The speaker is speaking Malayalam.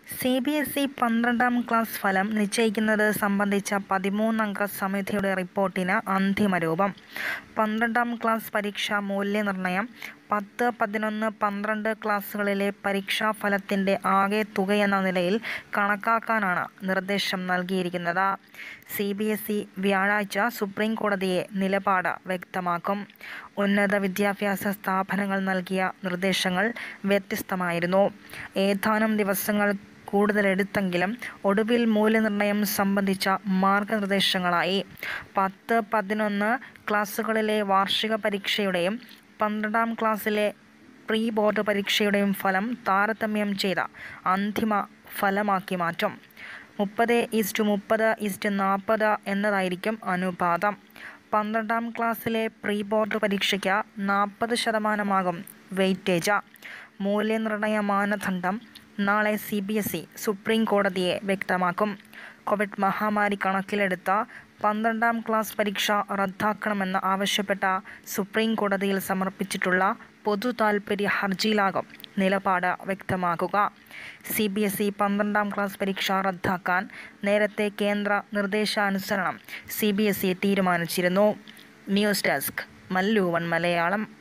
സി ബി എസ് ഇ പന്ത്രണ്ടാം ക്ലാസ് ഫലം നിശ്ചയിക്കുന്നത് സംബന്ധിച്ച പതിമൂന്നംഗ സമിതിയുടെ റിപ്പോർട്ടിന് അന്തിമരൂപം. പന്ത്രണ്ടാം ക്ലാസ് പരീക്ഷാ മൂല്യനിർണ്ണയം പത്ത്, പതിനൊന്ന്, പന്ത്രണ്ട് ക്ലാസുകളിലെ പരീക്ഷാഫലത്തിന്റെ ആകെത്തുകയെന്ന നിലയിൽ കണക്കാക്കാനാണ് നിർദ്ദേശം നൽകിയിരിക്കുന്നത്. സി ബി എസ് ഇ വ്യാഴാഴ്ച സുപ്രീംകോടതിയെ നിലപാട് വ്യക്തമാക്കും. ഉന്നത വിദ്യാഭ്യാസ സ്ഥാപനങ്ങൾ നൽകിയ നിർദ്ദേശങ്ങൾ വ്യത്യസ്തമായിരുന്നു. ഏതാനും ദിവസങ്ങൾ കൂടുതലെടുത്തെങ്കിലും ഒടുവിൽ മൂല്യനിർണ്ണയം സംബന്ധിച്ച മാർഗനിർദ്ദേശങ്ങളായി. പത്ത്, പതിനൊന്ന് ക്ലാസുകളിലെ വാർഷിക പരീക്ഷയുടെയും പന്ത്രണ്ടാം ക്ലാസിലെ പ്രീ ബോർഡ് പരീക്ഷയുടെയും ഫലം താരതമ്യം ചെയ്ത് അന്തിമ ഫലമാക്കി മാറ്റും. മുപ്പത് ഈസ്റ്റു മുപ്പത് ഈസ്റ്റു നാൽപ്പത് എന്നതായിരിക്കും അനുപാതം. പന്ത്രണ്ടാം ക്ലാസിലെ പ്രീ ബോർഡ് പരീക്ഷയ്ക്ക് നാൽപ്പത് ശതമാനമാകും വെയിറ്റേജ്. മൂല്യനിർണ്ണയ മാനദണ്ഡം നാളെ സി ബി എസ് ഇ സുപ്രീംകോടതിയെ വ്യക്തമാക്കും. കോവിഡ് മഹാമാരി കണക്കിലെടുത്ത് പന്ത്രണ്ടാം ക്ലാസ് പരീക്ഷ റദ്ദാക്കണമെന്ന് ആവശ്യപ്പെട്ട് സുപ്രീംകോടതിയിൽ സമർപ്പിച്ചിട്ടുള്ള പൊതുതാൽപര്യ ഹർജിയിലാകും നിലപാട് വ്യക്തമാകുക. സി ബി എസ് ഇ പന്ത്രണ്ടാം ക്ലാസ് പരീക്ഷ റദ്ദാക്കാൻ നേരത്തെ കേന്ദ്ര നിർദ്ദേശാനുസരണം സി ബി എസ് ഇ തീരുമാനിച്ചിരുന്നു. News desk Mallu one Malayalam